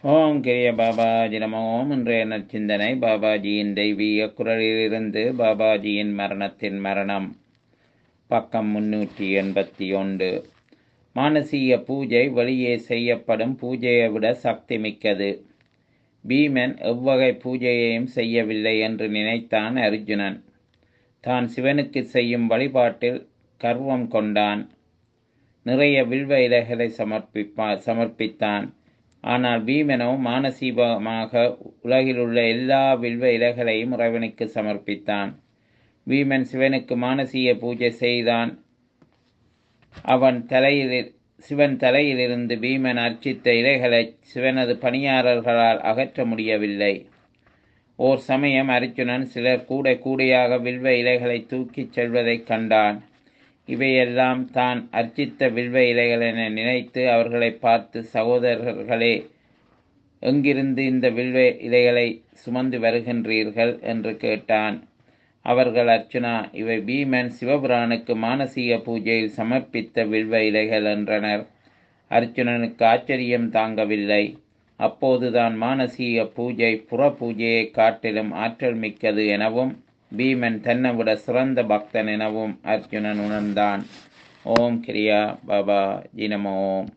ஓம் கிரிய பாபாஜி நம ஓம் இன்றைய நற்சிந்தனை பாபாஜியின் தெய்வீக குரலிலிருந்து பாபாஜியின் மரணத்தின் மரணம் பக்கம் முன்னூற்றி எண்பத்தி ஒன்று மானசீக பூஜை வெளியே செய்யப்படும் பூஜையை விட சக்தி மிக்கது பீமன் எவ்வகை பூஜையையும் செய்யவில்லை என்று நினைத்தான் அர்ஜுனன் தான் சிவனுக்கு செய்யும் வழிபாட்டில் கர்வம் கொண்டான் நிறைய வில்வ இலைகளை சமர்ப்பிப்பா சமர்ப்பித்தான் ஆனால் பீமனோ மானசீகமாக உலகிலுள்ள எல்லா வில்வ இலைகளையும் இறைவனுக்கு சமர்ப்பித்தான் பீமன் சிவனுக்கு மானசீக பூஜை செய்தான் அவன் தலையில் சிவன் தலையிலிருந்து பீமன் அர்ச்சித்த இலைகளை சிவனது பணியாளர்களால் அகற்ற முடியவில்லை ஓர் சமயம் அர்ஜுனன் சிலர் கூட கூடையாக வில்வ இலைகளை தூக்கிச் செல்வதைக் கண்டான் இவையெல்லாம் தான் அர்ச்சித்த வில்வ இலைகள் என நினைத்து அவர்களை பார்த்து சகோதரர்களே எங்கிருந்து இந்த வில்வ இலைகளை சுமந்து வருகின்றீர்கள் என்று கேட்டான் அவர்கள் அர்ச்சுனா இவை பீமன் சிவபுரானுக்கு மானசீக பூஜையில் சமர்ப்பித்த வில்வ இலைகள் என்றனர் அர்ச்சுனனுக்கு ஆச்சரியம் தாங்கவில்லை அப்போதுதான் மானசீக பூஜை புற பூஜையை காட்டிலும் ஆற்றல் மிக்கது எனவும் பீமன் தன்னை விட சிறந்த பக்தன் எனவும் அர்ஜுனன் உணர்ந்தான் ஓம் கிரியா பாபா ஜினமோ ஓம்